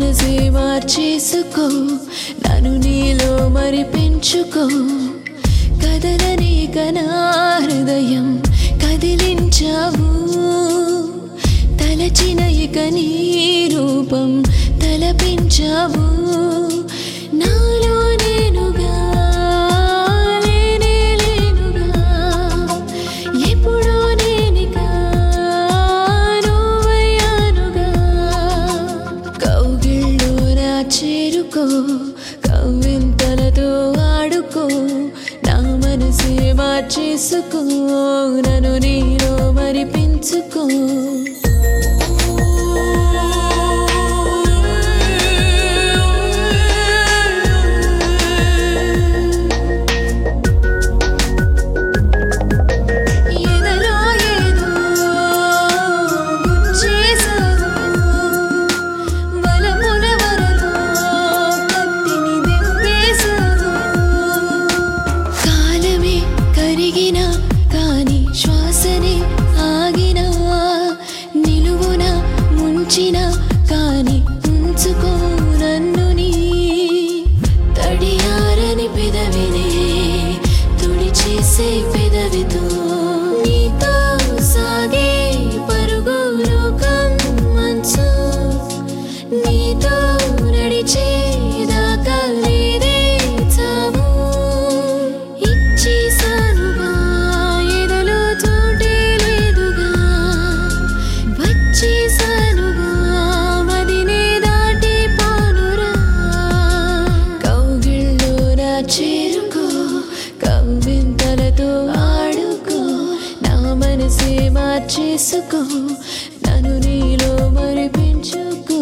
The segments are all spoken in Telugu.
మనసే మార్చేసుకో నన్ను నీలో మరి పెంచుకో కదలని కనా హృదయం కదిలించావు తలచిన ఇక నీ రూపం తలపించావు నాలో నేనుగా లేనే లేనుగా ఎప్పుడో నేనిగా నువ్వయ్యానుగా కౌగిళ్ళు నా చేరుకో కవ్వింతలతో ఆడుకో నా మనసే మార్చేసుకో నన్ను నీలో మరి పెంచుకో ఎదలో ఏదో గుచ్చేసావు వలపుల వరలో కత్తిని దింపేసావు కాలమే కరిగిన కాని శ్వాసనే ఆగిన నిలువున ముంచిన కాని ఉంచుకో నన్ను నీ తడియారని పెదవినే తుడిచేసే పెదవితో నీతో సాగే పరుగు లోకం మంచు నీతో నడిచేదాకా లేదే చావు ఇచ్చేసానుగా ఎదలో చోటే లేదుగా వచ్చేసానుగా మదినే దాటి పోనురా కౌగిల్లో నా చేరుకో కవ్వింతలతో ఆడుకో నా మనసే మార్చేసుకో నన్ను నీలో మరి పెంచుకో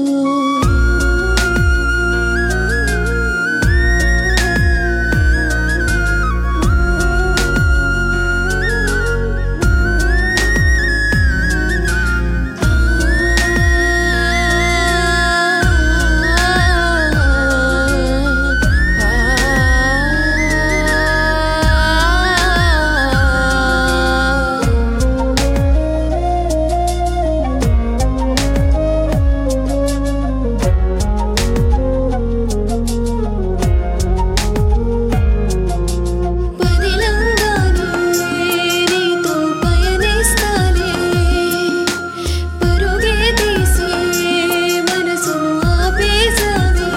పదిలంగానే నీతో పయనిస్తాలే పరుగే తీసి మనసును ఆపేసావే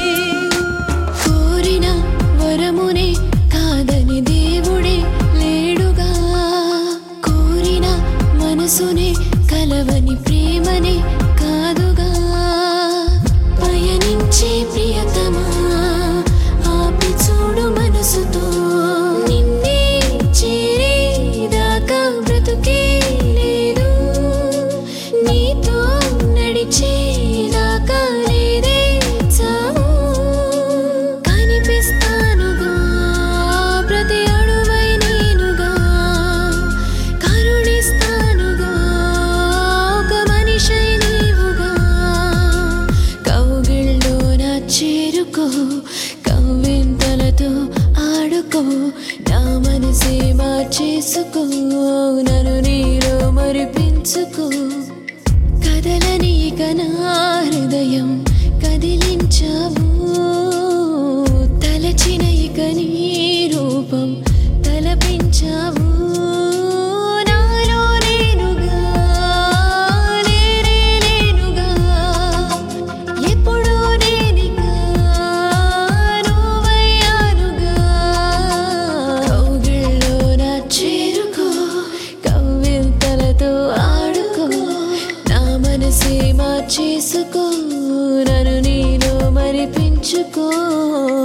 కోరిన వరమునే కాదని దేవుడే లేడుగా కోరిన మనసునే కలవని ప్రేమనే కాదుగా పయనించే ప్రియతమా ఆపి చూడు మనసుతో నిన్నే చేరేదాకా బ్రతుకే లేదు నీతో నడిచేదాకా లేదే చావు కనిపిస్తానుగా ప్రతి అడువై నేనుగా కరుణిస్తానుగా ఒక మనిషై నీవుగా కౌగిల్లో నా చేరుకో కవ్వింతలతో ఆడుకో నా మనసే మార్చేసుకో నన్ను నీలో మరి పెంచుకో కదలని కనా హృదయం కదిలించావు తలచిన ఇక నీ రూపం తలపించావు నాలో నేనుగా లేనే లేనుగా ఎప్పుడో నేనిగా నువ్వయ్యానుగా కౌగిల్లో నా చేరుకో కవ్వింతలతో ఆడుకో నా మనసే మార్చేసుకో నన్ను నీలో మరి పెంచుకో